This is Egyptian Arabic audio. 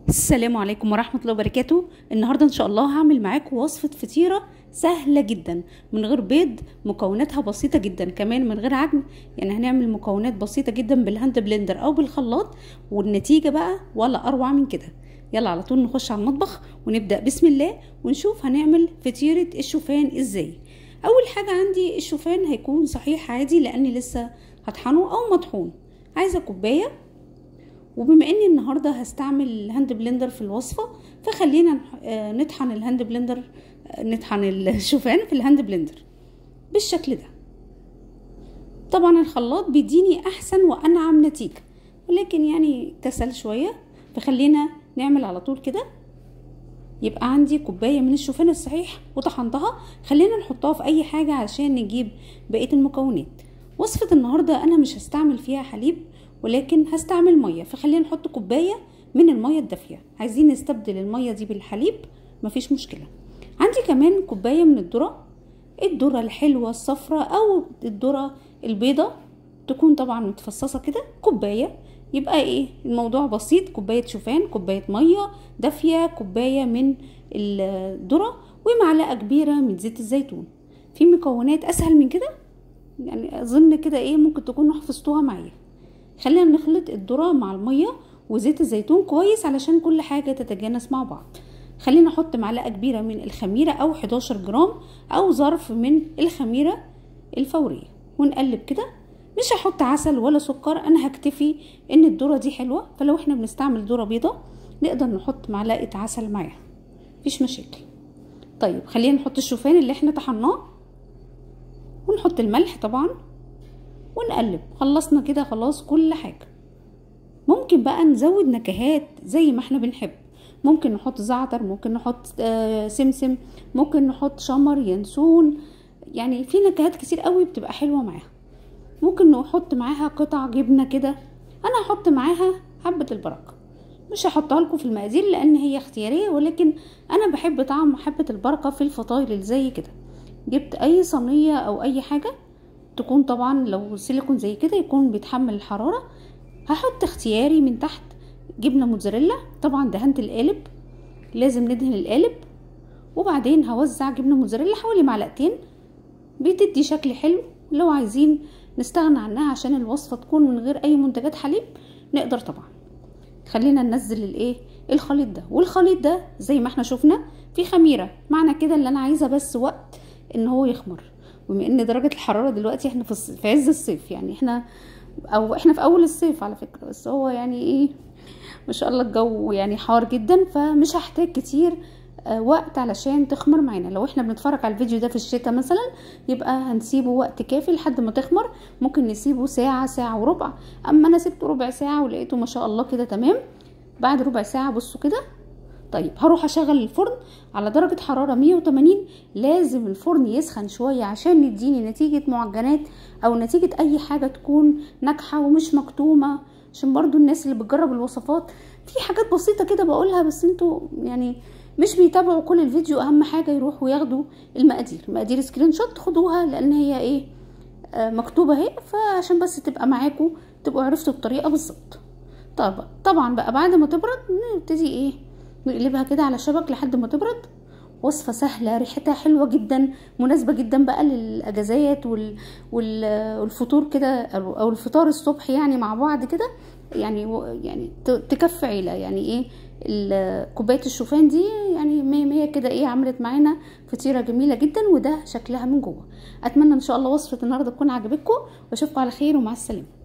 السلام عليكم ورحمة الله وبركاته النهاردة إن شاء الله هعمل معاكم وصفة فطيرة سهلة جدا من غير بيض مكوناتها بسيطة جدا كمان من غير عجن يعني هنعمل مكونات بسيطة جدا بالهاند بلندر أو بالخلاط والنتيجة بقى ولا أروع من كده يلا على طول نخش على المطبخ ونبدأ بسم الله ونشوف هنعمل فطيرة الشوفان ازاي أول حاجة عندي الشوفان هيكون صحيح عادي لأني لسه هطحنه أو مطحون عايزة كوباية وبما اني النهارده هستعمل الهاند بلندر في الوصفه فخلينا نطحن الهاند بلندر نطحن الشوفان في الهاند بلندر بالشكل ده طبعا الخلاط بيديني احسن وانعم نتيجه ولكن يعني كسل شويه فخلينا نعمل على طول كده يبقى عندي كوباية من الشوفان الصحيح وطحنتها خلينا نحطها في اي حاجة عشان نجيب بقية المكونات وصفة النهاردة انا مش هستعمل فيها حليب ولكن هستعمل ميه فخلينا نحط كوبايه من الميه الدافيه عايزين نستبدل الميه دي بالحليب مفيش مشكله عندي كمان كوبايه من الذره الذره الحلوه الصفراء او الذره البيضه تكون طبعا متفصصه كده كوبايه يبقى ايه الموضوع بسيط كوبايه شوفان كوبايه ميه دافيه كوبايه من الذره ومعلقه كبيره من زيت الزيتون في مكونات اسهل من كده يعني اظن كده ايه ممكن تكونوا حفظتوها معايا خلينا نخلط الذره مع الميه وزيت الزيتون كويس علشان كل حاجه تتجانس مع بعض خلينا نحط معلقه كبيره من الخميره او 11 جرام او ظرف من الخميره الفوريه ونقلب كده مش هحط عسل ولا سكر انا هكتفي ان الذره دي حلوه فلو احنا بنستعمل ذره بيضه نقدر نحط معلقه عسل معاها مفيش مشاكل طيب خلينا نحط الشوفان اللي احنا طحناه ونحط الملح طبعا ونقلب خلصنا كده خلاص كل حاجة ممكن بقى نزود نكهات زي ما احنا بنحب ممكن نحط زعتر ممكن نحط آه سمسم ممكن نحط شمر ينسون يعني في نكهات كتير قوي بتبقى حلوة معاها ممكن نحط معاها قطع جبنة كده انا هحط معاها حبة البركة مش هحطها لكم في المقادير لان هي اختيارية ولكن انا بحب طعم حبة البركة في الفطاير اللي زي كده جبت اي صينية او اي حاجة تكون طبعا لو سيليكون زي كده يكون بيتحمل الحرارة هحط اختياري من تحت جبنة موتزاريلا طبعا دهنت القالب لازم ندهن القالب وبعدين هوزع جبنة موتزاريلا حوالي معلقتين بتدي شكل حلو لو عايزين نستغنى عنها عشان الوصفة تكون من غير اي منتجات حليب نقدر طبعا خلينا ننزل الايه الخليط ده والخليط ده زي ما احنا شفنا في خميرة معنى كده اللي انا عايزة بس وقت ان هو يخمر بما ان درجة الحرارة دلوقتي احنا في, في عز الصيف يعني احنا او احنا في اول الصيف على فكرة بس هو يعني ايه ما شاء الله الجو يعني حار جدا فمش هحتاج كتير وقت علشان تخمر معانا لو احنا بنتفرج على الفيديو ده في الشتاء مثلا يبقى هنسيبه وقت كافي لحد ما تخمر ممكن نسيبه ساعة ساعة وربع اما انا سبته ربع ساعة ولقيته ما شاء الله كده تمام بعد ربع ساعة بصوا كده طيب هروح اشغل الفرن على درجة حرارة 180 لازم الفرن يسخن شوية عشان يديني نتيجة معجنات او نتيجة اي حاجة تكون ناجحة ومش مكتومة عشان برضو الناس اللي بتجرب الوصفات في حاجات بسيطة كده بقولها بس انتوا يعني مش بيتابعوا كل الفيديو اهم حاجة يروحوا ياخدوا المقادير مقادير سكرين شوت خدوها لان هي ايه آه مكتوبة اهي فعشان بس تبقى معاكم تبقوا عرفتوا الطريقة بالظبط طب طبعا بقى بعد ما تبرد نبتدي ايه نقلبها كده على شبك لحد ما تبرد وصفة سهلة ريحتها حلوة جدا مناسبة جدا بقى للأجازات وال... وال... والفطور كده أو الفطار الصبح يعني مع بعض كده يعني يعني تكفي عيلة يعني ايه كوباية الشوفان دي يعني مية مية كده ايه عملت معانا فطيرة جميلة جدا وده شكلها من جوه اتمنى ان شاء الله وصفة النهاردة تكون عجبتكم واشوفكم على خير ومع السلامة